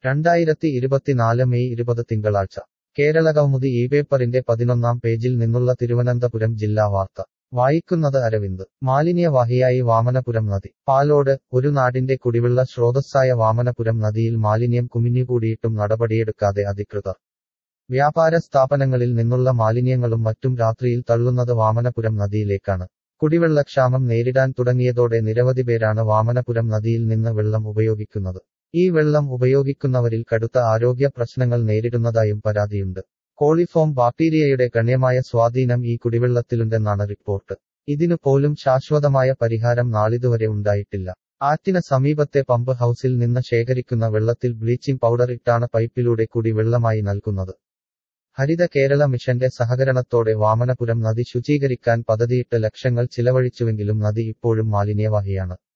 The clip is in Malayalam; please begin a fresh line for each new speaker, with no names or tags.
രണ്ടായിരത്തി ഇരുപത്തിനാല് മെയ് ഇരുപത് തിങ്കളാഴ്ച കേരള കൗമുദി ഈ പേപ്പറിന്റെ പതിനൊന്നാം പേജിൽ നിന്നുള്ള തിരുവനന്തപുരം ജില്ലാ വാർത്ത വായിക്കുന്നത് അരവിന്ദ് മാലിന്യവാഹിയായി വാമനപുരം നദി പാലോട് ഒരു നാടിന്റെ കുടിവെള്ള സ്രോതസ്സായ വാമനപുരം നദിയിൽ മാലിന്യം കുമിഞ്ഞുകൂടിയിട്ടും നടപടിയെടുക്കാതെ അധികൃതർ വ്യാപാര സ്ഥാപനങ്ങളിൽ നിന്നുള്ള മാലിന്യങ്ങളും മറ്റും രാത്രിയിൽ തള്ളുന്നത് വാമനപുരം നദിയിലേക്കാണ് കുടിവെള്ളക്ഷാമം നേരിടാൻ തുടങ്ങിയതോടെ നിരവധി പേരാണ് വാമനപുരം നദിയിൽ നിന്ന് വെള്ളം ഉപയോഗിക്കുന്നത് ഈ വെള്ളം ഉപയോഗിക്കുന്നവരിൽ കടുത്ത ആരോഗ്യ പ്രശ്നങ്ങൾ നേരിടുന്നതായും പരാതിയുണ്ട് കോളിഫോം ബാക്ടീരിയയുടെ ഗണ്യമായ സ്വാധീനം ഈ കുടിവെള്ളത്തിലുണ്ടെന്നാണ് റിപ്പോർട്ട് ഇതിനു പോലും ശാശ്വതമായ പരിഹാരം നാളിതുവരെ ഉണ്ടായിട്ടില്ല ആറ്റിന് സമീപത്തെ പമ്പ് ഹൌസിൽ നിന്ന് ശേഖരിക്കുന്ന വെള്ളത്തിൽ ബ്ലീച്ചിംഗ് പൗഡർ ഇട്ടാണ് പൈപ്പിലൂടെ കുടിവെള്ളമായി നൽകുന്നത് ഹരിത കേരള മിഷന്റെ സഹകരണത്തോടെ വാമനപുരം നദി ശുചീകരിക്കാൻ പദ്ധതിയിട്ട് ലക്ഷങ്ങൾ ചിലവഴിച്ചുവെങ്കിലും നദി ഇപ്പോഴും മാലിന്യവാഹിയാണ്